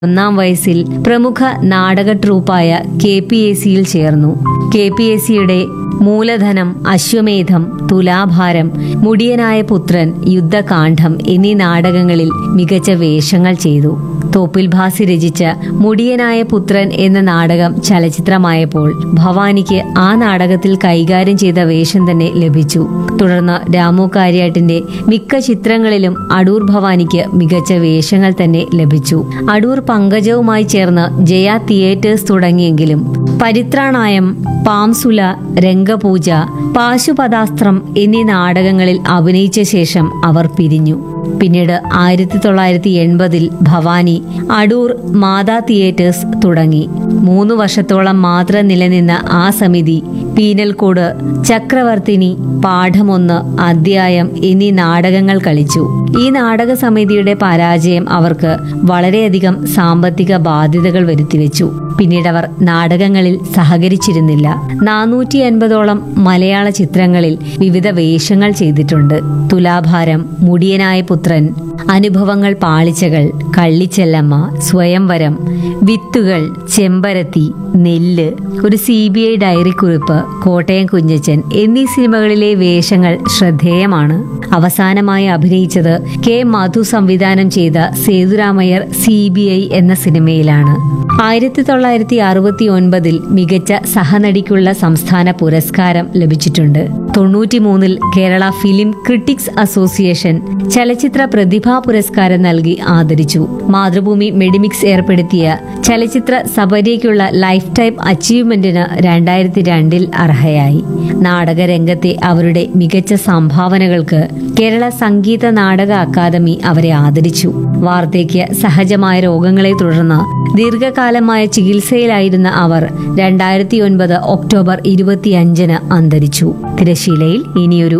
ഒന്നാം വയസ്സിൽ പ്രമുഖ നാടക ട്രൂപ്പായ കെ പി എ സിയിൽ ചേർന്നു കെ പി എ സിയുടെ മൂലധനം അശ്വമേധം തുലാഭാരം മുടിയനായ പുത്രൻ യുദ്ധകാന്ഡം എന്നീ നാടകങ്ങളിൽ മികച്ച വേഷങ്ങൾ ചെയ്തു തോപ്പിൽ ഭാസി രചിച്ച മുടിയനായ പുത്രൻ എന്ന നാടകം ചലച്ചിത്രമായപ്പോൾ ഭവാനിക്ക് ആ നാടകത്തിൽ കൈകാര്യം ചെയ്ത വേഷം തന്നെ ലഭിച്ചു തുടർന്ന് രാമു കാര്യാട്ടിന്റെ മിക്ക ചിത്രങ്ങളിലും അടൂർ ഭവാനിക്ക് മികച്ച വേഷങ്ങൾ തന്നെ ലഭിച്ചു അടൂർ പങ്കജവുമായി ചേർന്ന് ജയ തിയേറ്റേഴ്സ് തുടങ്ങിയെങ്കിലും പരിത്രാണായം പാംസുല രംഗപൂജ പാശുപതാസ്ത്രം എന്നീ നാടകങ്ങളിൽ അഭിനയിച്ച ശേഷം അവർ പിരിഞ്ഞു പിന്നീട് ആയിരത്തി തൊള്ളായിരത്തി എൺപതിൽ ഭവാനി അടൂർ മാതാ തിയേറ്റേഴ്സ് തുടങ്ങി മൂന്ന് വർഷത്തോളം മാത്രം നിലനിന്ന ആ സമിതി പീനൽക്കോട് ചക്രവർത്തിനി പാഠമൊന്ന് അധ്യായം എന്നീ നാടകങ്ങൾ കളിച്ചു ഈ നാടക സമിതിയുടെ പരാജയം അവർക്ക് വളരെയധികം സാമ്പത്തിക ബാധ്യതകൾ വരുത്തിവെച്ചു പിന്നീട് അവർ നാടകങ്ങളിൽ സഹകരിച്ചിരുന്നില്ല നാനൂറ്റി അൻപതോളം മലയാള ചിത്രങ്ങളിൽ വിവിധ വേഷങ്ങൾ ചെയ്തിട്ടുണ്ട് തുലാഭാരം മുടിയനായ പുത്രൻ അനുഭവങ്ങൾ പാളിച്ചകൾ കള്ളിച്ചെല്ലമ്മ സ്വയംവരം വിത്തുകൾ ചെമ്പരത്തി നെല്ല് ഒരു സി ബി ഐ ഡയറി കുറിപ്പ് കോട്ടയം കുഞ്ഞച്ചൻ എന്നീ സിനിമകളിലെ വേഷങ്ങൾ ശ്രദ്ധേയമാണ് അവസാനമായി അഭിനയിച്ചത് കെ മധു സംവിധാനം ചെയ്ത സേതുരാമയ്യർ സി ബി ഐ എന്ന സിനിമയിലാണ് ആയിരത്തി തൊള്ളായിരത്തി അറുപത്തി ഒൻപതിൽ മികച്ച സഹനടിക്കുള്ള സംസ്ഥാന പുരസ്കാരം ലഭിച്ചിട്ടുണ്ട് തൊണ്ണൂറ്റിമൂന്നിൽ കേരള ഫിലിം ക്രിട്ടിക്സ് അസോസിയേഷൻ ചലച്ചിത്ര പ്രതിഭാ പുരസ്കാരം നൽകി ആദരിച്ചു മാതൃഭൂമി മെഡിമിക്സ് ഏർപ്പെടുത്തിയ ചലച്ചിത്ര സബരിക്കുള്ള ലൈഫ് ടൈം അച്ചീവ്മെന്റിന് രണ്ടായിരത്തി രണ്ടിൽ അർഹയായി നാടകരംഗത്തെ അവരുടെ മികച്ച സംഭാവനകൾക്ക് കേരള സംഗീത നാടക അക്കാദമി അവരെ ആദരിച്ചു വാർദ്ധക്യ സഹജമായ രോഗങ്ങളെ തുടർന്ന് ദീർഘകാലമായ ചികിത്സയിലായിരുന്ന അവർ രണ്ടായിരത്തി ഒൻപത് ഒക്ടോബർ ഇരുപത്തിയഞ്ചിന് അന്തരിച്ചു തിരശീലയിൽ ഇനിയൊരു